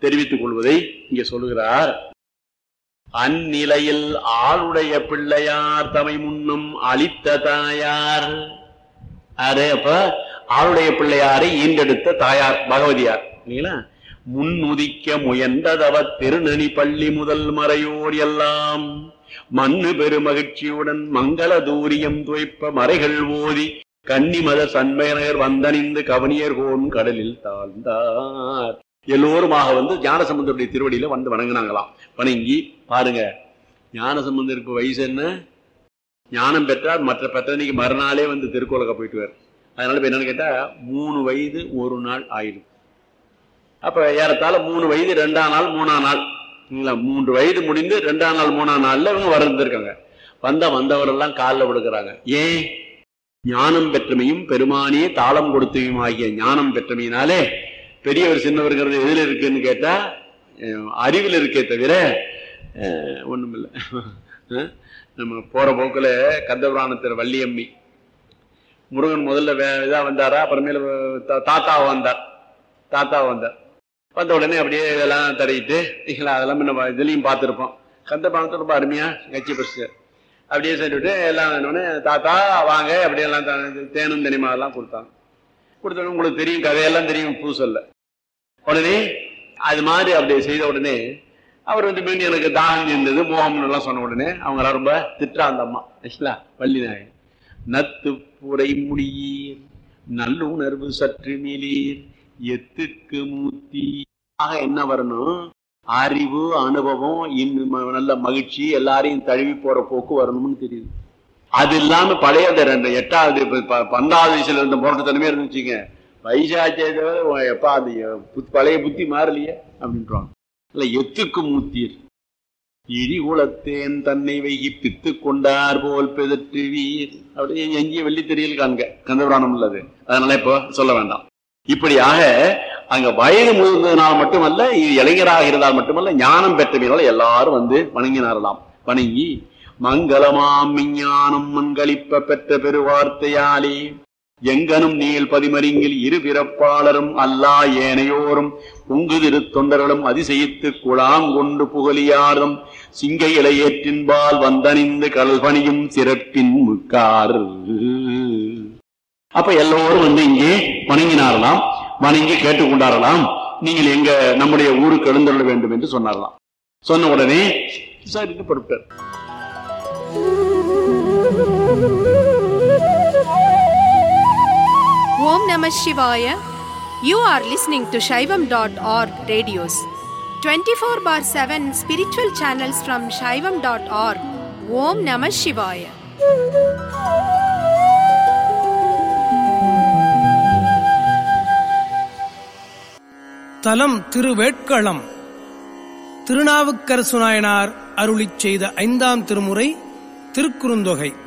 தெரிவித்துக் கொள்வதை இங்கே சொல்லுகிறார் அந்நிலையில் ஆளுடைய பிள்ளையார் தமை முன்னும் அளித்த தாயார் அரே அப்ப ஆளுடைய பிள்ளையாரை ஈண்டெடுத்த தாயார் பகவதியார் இல்லைங்களா முன்னுதிக்க முயன்றதவ திருநனி பள்ளி முதல் மறையோர் எல்லாம் மண்ணு பெருமகிழ்ச்சியுடன் மங்கள தூரியம் துவைப்ப மறைகள் ஓதி கன்னிமத சண்மையனர் வந்தணிந்து கவனியர் கோன் கடலில் தாழ்ந்தார் எல்லோருமாக வந்து ஞானசம்பந்தருடைய திருவடியில வந்து வணங்கினாங்களாம் வணங்கி பாருங்க ஞானசம்பந்தருக்கு வயசு என்ன ஞானம் பெற்றார் மற்ற பத்தனைக்கு மறுநாளே வந்து திருக்கோலக்க போயிட்டு அதனால இப்ப என்னன்னு கேட்டா மூணு வயது ஒரு நாள் ஆயிடும் அப்ப ஏறத்தாழ மூணு வயது ரெண்டாம் நாள் மூணாம் நாள் இல்லைங்களா மூன்று வயது முடிந்து ரெண்டாம் நாள் மூணாம் நாள்ல இவங்க வந்திருக்காங்க வந்தா வந்தவரெல்லாம் காலில் விடுக்கிறாங்க ஏன் ஞானம் பெற்றமையும் பெருமானியே தாளம் கொடுத்தமையும் ஆகிய ஞானம் பெற்றமையினாலே பெரியவர் சின்னவர்கிறது எதுல இருக்குன்னு கேட்டா அஹ், அறிவில் இருக்கே தவிர ஒண்ணும் இல்லை நம்ம போற போக்குல கந்தபுராணத்தில் வள்ளியம்மி முருகன் முதல்ல வே- இதா வந்தாரா அப்புறமேல தா- தாத்தா வந்தார் தாத்தா வந்தார் வந்த உடனே அப்படியே இதெல்லாம் தடவிட்டு இல்லைங்களா அதெல்லாம் நம்ம இதுலயும் பார்த்துருப்போம் கந்தபுராணத்தை ரொம்ப அருமையா கட்சி பஸ்ட் அப்படியே சொல்லிவிட்டு எல்லாம் வேணும்னு தாத்தா வாங்க அப்படியே எல்லாம் த- தேனும் தனிமா எல்லாம் கொடுத்தாங்க கொடுத்தோடனே உங்களுக்கு தெரியும் கதையெல்லாம் தெரியும் பூசல்ல உடனே அது மாதிரி அப்படி செய்த உடனே அவர் வந்து மீண்டும் எனக்கு தாகம் இருந்தது மோகம்னு எல்லாம் சொன்ன உடனே அவங்க ரொம்ப திட்டா அந்த அம்மா இல்லைங்களா வள்ளி நாயகன் நத்து புரை முடியீர் நல்லுணர்வு சற்று மீளீர் எத்துக்கு மூத்தி ஆக என்ன வரணும் அறிவு அனுபவம் இன்னும் நல்ல மகிழ்ச்சி எல்லாரையும் தழுவி போற போக்கு வரணும்னு தெரியுது அது இல்லாம பழைய அந்த ரெண்டு எட்டாவது ப- ப- பன்னெண்டாவது வயசுல இருந்த முரட்டுத்தனமே இருந்துச்சுங்க வயசாச்சே தவிர உன் எப்பா அது புத்- பழைய புத்தி மாறலையே அப்படின்றாங்க இல்ல எத்துக்கு மூத்தீர் இடி குலத்தேன் தன்னை வைகி பித்து கொண்டார் போல் பிதற்றுவீர் அப்படியே எங்கேயும் வெள்ளி தெரியல் காண்க கந்தபுராணம் உள்ளது அதனால இப்போ சொல்ல வேண்டாம் இப்படியாக அங்க வயது முதிர்ந்ததுனால் மட்டுமல்ல இது இளைஞராக இருந்தால் மட்டுமல்ல ஞானம் பெற்றவர்களால் எல்லாரும் வந்து வணங்கினாரலாம் வணங்கி மங்களமாம் விஞ்ஞானம் மண்களிப்ப பெற்ற பெருவார்த்தையாலே எங்கனும் நீள் பதிமறிங்கில் இரு பிறப்பாளரும் அல்லா ஏனையோரும் பொங்குதிரு தொண்டர்களும் அதிசயித்து குழாங்கொண்டு புகழியாரும் சிங்க இலையேற்றின்பால் வந்தணிந்து கல்பணியும் சிறப்பின் முக்கார் அப்ப எல்லோரும் வந்து இங்கே வணங்கினாரலாம் வணங்கி கேட்டுக்கொண்டாரலாம் நீங்கள் எங்க நம்முடைய ஊருக்கு எழுந்தருள வேண்டும் என்று சொன்னாரலாம் சொன்ன உடனே சரின்னு பொறுப்பார் Om Namah Shivaya. You are listening to Shaivam.org radios. 24 bar 7 spiritual channels from Shaivam.org. Om Namah Shivaya. தலம் திருவேட்களம் திருநாவுக்கரசு நாயனார் அருளிச் செய்த ஐந்தாம் திருமுறை திருக்குறுந்தொகை